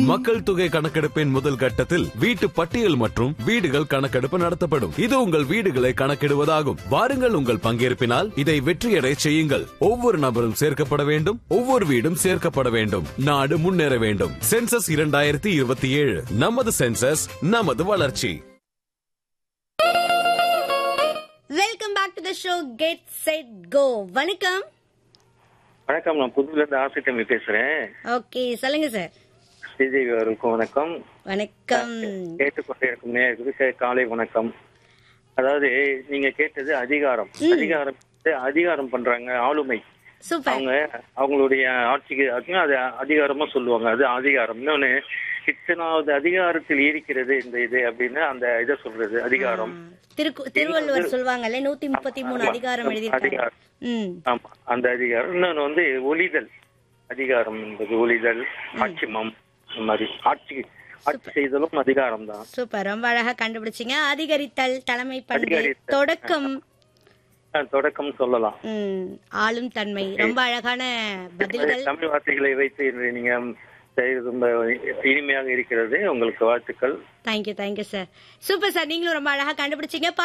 மக்கள் தொகை கணக்கெடுப்பின் முதல் கட்டத்தில் வீட்டு பட்டியல் மற்றும் வீடுகள் கணக்கெடுப்பு நடத்தப்படும் இது உங்கள் வீடுகளை கணக்கிடுவதாகும் வாருங்கள் உங்கள் பங்கேற்பினால் இதை வெற்றியடை செய்யுங்கள் ஒவ்வொரு நபரும் சேர்க்கப்பட வேண்டும் ஒவ்வொரு வீடும் சேர்க்கப்பட வேண்டும் நாடு முன்னேற வேண்டும் சென்சஸ் இரண்டாயிரத்தி இருபத்தி ஏழு நமது சென்சஸ் நமது வளர்ச்சி welcome back to the show get set go வணக்கம் வணக்கம் நான் புதுல இருந்து ஆசிட்டமி பேசுறேன் ஓகே சொல்லுங்க சார் ஸ்ரீதேவி அவருக்கும் வணக்கம் வணக்கம் கேட்டுக்கொண்டே இருக்கும் நேயர்களுக்கு காலை வணக்கம் அதாவது நீங்க கேட்டது அதிகாரம் அதிகாரம் அதிகாரம் பண்றாங்க ஆளுமை சூப்பர் அவங்க அவங்களுடைய ஆட்சிக்கு அதுவும் அது அதிகாரமா சொல்லுவாங்க அது அதிகாரம் இன்னொன்னு இத்தனாவது அதிகாரத்தில் இருக்கிறது இந்த இது அப்படின்னு அந்த இதை சொல்றது அதிகாரம் திருக்கு திருவள்ளுவர் சொல்லுவாங்கல்ல நூத்தி முப்பத்தி மூணு ஆமா. அதிகாரம் எழுதியிருக்காங்க அதிகாரம். ம் ஆமா அந்த அதிகாரம் இன்னொன்னு வந்து ஒளிதல் அதிகாரம் என்பது ஒளிதல் ஆட்சிமம் இந்த மாதிரி ஆட்சி ஆட்சி செய்தலும் அதிகாரம் தான் சூப்பர் ரொம்ப அழகா கண்டுபிடிச்சீங்க அதிகரித்தல் தலைமை பண்பு அதிகரித்தல். தொடக்கம் தொடக்கம் சொல்லலாம் ம், ஆளும் தன்மை ரொம்ப அழகான பதில்கள் தமிழ் வார்த்தைகளை வைத்து இன்று நீங்க செய்வது ரொம்ப இனிமையாக இருக்கிறது உங்களுக்கு வாழ்த்துக்கள் thank you thank you sir super sir நீங்களும் ரொம்ப அழகா கண்டுபிடிச்சீங்க